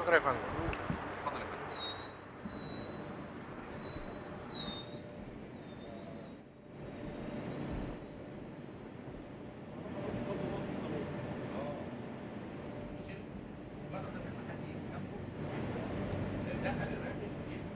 شكرا يا فندم اتفضل يا فندم دخل الراجل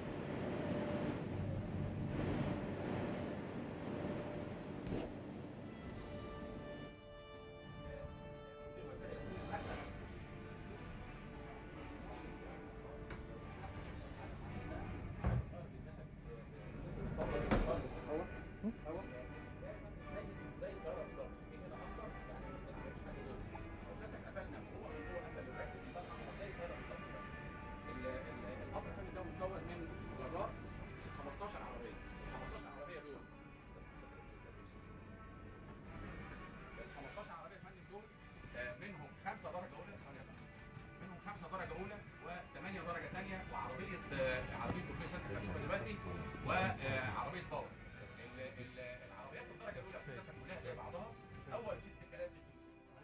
زي الطياره بالظبط في هنا اخضر يعني ما تقدرش حاجه لو ساعتك قفلنا هو هو قفل الراجل طبعا زي الطياره بالظبط ال- ال- القطر الفني ده مكون من جرار 15 عربيه ال 15 عربيه دول ال 15 عربيه يا فندم دول آه، منهم خمسه درجه اولى ثانيه يا فندم منهم خمسه درجه اولى وثمانيه درجه ثانيه وعربيه آه، عربيه بوفيه سنتر هتشوفها دلوقتي وعربيه باور ال- ال- العربيات الدرجه الاولى في سنتر كلها زي بعضها اول ست كراسي في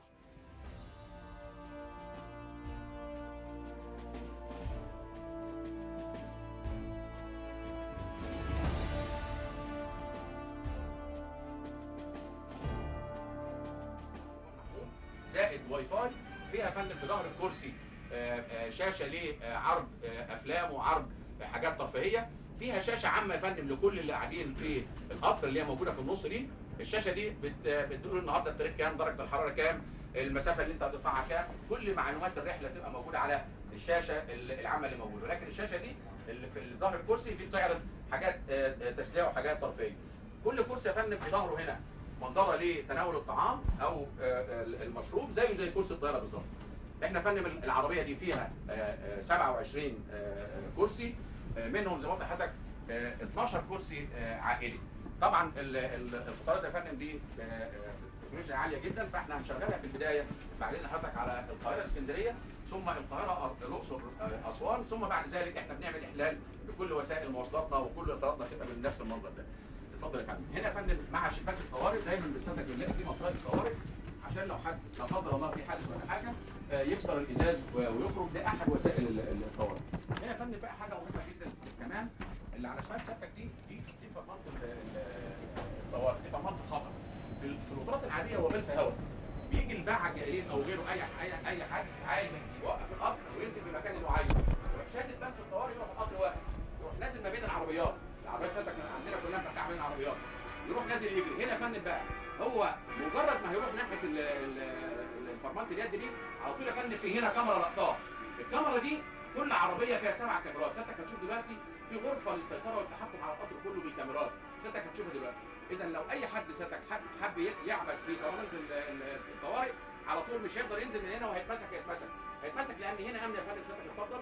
محمول زائد واي فاي فيها فن في ظهر الكرسي آه، آه، شاشه لعرض آه، افلام وعرض آه، حاجات ترفيهيه فيها شاشه عامه يا فندم لكل اللي قاعدين في القطر اللي هي موجوده في النص دي الشاشه دي بت- بتقول النهارده التاريخ كام درجه الحراره كام المسافه اللي انت هتقطعها كام كل معلومات الرحله تبقى موجوده على الشاشه ال- العامه اللي موجوده ولكن الشاشه دي اللي في ظهر الكرسي دي بتعرض حاجات آه، آه، تسليه وحاجات ترفيهيه كل كرسي يا فندم في ظهره هنا منظره لتناول الطعام او آه، المشروب زيه زي كرسي الطياره بالظبط احنا فندم العربيه دي فيها آه، آه، 27 آه، كرسي آه، منهم زي ما قلت لحضرتك آه، 12 كرسي آه، عائلي طبعا ال- ال- القطارات يا فندم دي آه، آه، تكنولوجيا عاليه جدا فاحنا هنشغلها في البدايه بعد اذن حضرتك على القاهره اسكندريه ثم القاهره أ- الاقصر آه، اسوان ثم بعد ذلك احنا بنعمل احلال لكل وسائل مواصلاتنا وكل قطاراتنا تبقى من نفس المنظر ده اتفضل يا فندم هنا يا فندم مع شباك الطوارئ دايما بنستخدم بنلاقي في منطقه الطوارئ عشان لو حد لا قدر الله في حادث ولا حاجه آه، يكسر الازاز و- ويخرج ده احد وسائل ال- ال- الطوارئ. هنا يا فندم بقى حاجه مهمه جدا كمان اللي على شمال سيادتك دي دي دي فرمانه ال- ال- الطوارئ دي فرمانه الخطر. في ال- في القطارات العاديه هو غلف هواء. بيجي الباعة الجائلين او غيره اي اي اي حد عايز يوقف القطر وينزل في المكان اللي هو عايزه يروح شادد باب في الطوارئ يروح القطر واقف يروح نازل ما بين العربيات العربيات سيادتك عندنا كلها مفتوحه بين العربيات يروح نازل يجري هنا يا فندم بقى هو مجرد ما هيروح ناحيه ال- ال- ال- الفرمانه اليد دي على طول يا فندم في هنا كاميرا لقطاه الكاميرا دي في كل عربيه فيها سبع كاميرات سيادتك هتشوف دلوقتي في غرفه للسيطره والتحكم على القطر كله بالكاميرات سيادتك هتشوفها دلوقتي اذا لو اي حد سيادتك حب, حب يعبث بفرمانه ال- ال- الطوارئ على طول مش هيقدر ينزل من هنا وهيتمسك هيتمسك هيتمسك لان هنا امن يا فندم سيادتك اتفضل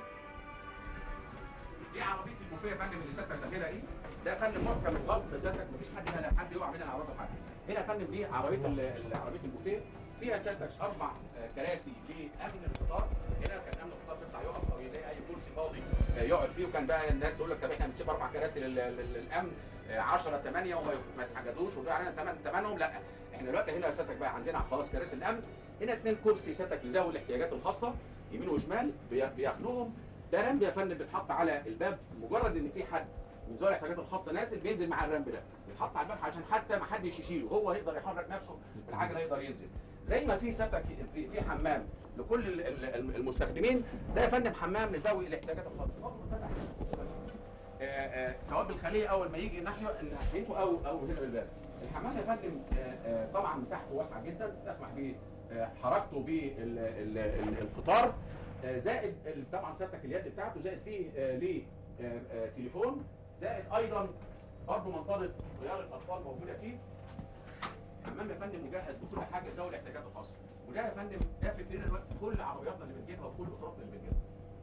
دي عربيه البوفيه يا فندم اللي سيادتك داخلها دي ده يا فندم محكم الغلط سيادتك مفيش حد هنا حد يقع من العربيات ولا حاجه هنا يا فندم دي عربيه ال- ال- عربيه البوفيه فيها سيادتك اربع آه، كراسي لامن القطار هنا كان امن القطار بيطلع يقف او يلاقي اي كرسي فاضي آه، يقعد فيه وكان بقى الناس تقول لك طب احنا بنسيب اربع كراسي لل- لل- للامن 10 8 وما يخ- ما يتحججوش ودول علينا ثمن ثمنهم لا احنا دلوقتي هنا سيادتك بقى عندنا خلاص كراسي الامن هنا اثنين كرسي سيادتك لذوي الاحتياجات الخاصه يمين وشمال بي- بياخدوهم ده رمب يا فندم بيتحط على الباب مجرد ان في حد من ذوي الاحتياجات الخاصه نازل بينزل مع الرمب ده بيتحط على الباب عشان حتى ما حدش يشيله هو يقدر يحرك نفسه بالعجله يقدر ينزل زي ما في سيادتك في في حمام لكل ال- ال- المستخدمين ده يا فندم حمام لذوي الاحتياجات الخاصه آه، آه، سواء بالخليه اول ما يجي ناحيه ناحيته او او هنا بالباب الحمام يا فندم آه، آه، طبعا مساحته واسعه جدا تسمح بحركته بالقطار آه، زائد ال- طبعا سيادتك اليد بتاعته زائد فيه آه، ليه آه، آه، تليفون زائد ايضا برضه منطقه غيار الاطفال موجوده فيه حمام يا فندم مجهز بكل حاجه ذوي الاحتياجات الخاصه وده يا فندم ده فكرنا دلوقتي في كل عربياتنا اللي بنجيبها وفي كل قطاراتنا اللي بنجيبها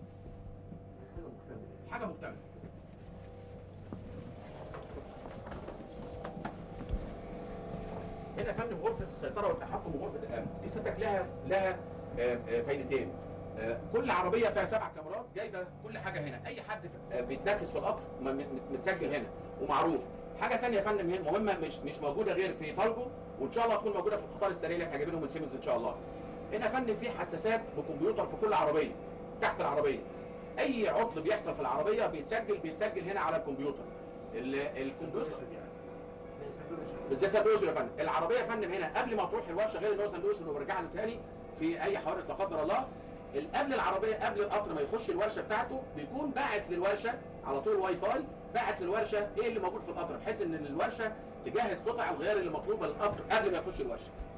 حاجه مكتمله هنا يا فندم غرفه السيطره والتحكم وغرفه الامن دي سيادتك لها لها آه، آه، فايدتين آه، كل عربيه فيها سبع كاميرات جايبه كل حاجه هنا اي حد ف- آه، بيتنافس في القطر م- م- متسجل هنا ومعروف حاجه ثانيه يا فندم هي مهمه مش مش موجوده غير في فارجو وان شاء الله تكون موجوده في القطار السريع اللي احنا جايبينه من سيمنز ان شاء الله هنا يا فندم في حساسات بكمبيوتر في كل عربيه تحت العربيه اي عطل بيحصل في العربيه بيتسجل بيتسجل هنا على الكمبيوتر ال- الكمبيوتر زي صندوق اسود يا فندم العربيه يا فندم هنا قبل ما تروح الورشه غير ان هو صندوق اسود وبرجع له تاني في اي حوادث لا قدر الله ال- قبل العربيه قبل القطر ما يخش الورشه بتاعته بيكون باعت للورشه على طول واي فاي باعت للورشه ايه اللي موجود في القطر بحيث ان الورشه تجهز قطع الغيار اللي مطلوبه للقطر قبل ما يخش الورشه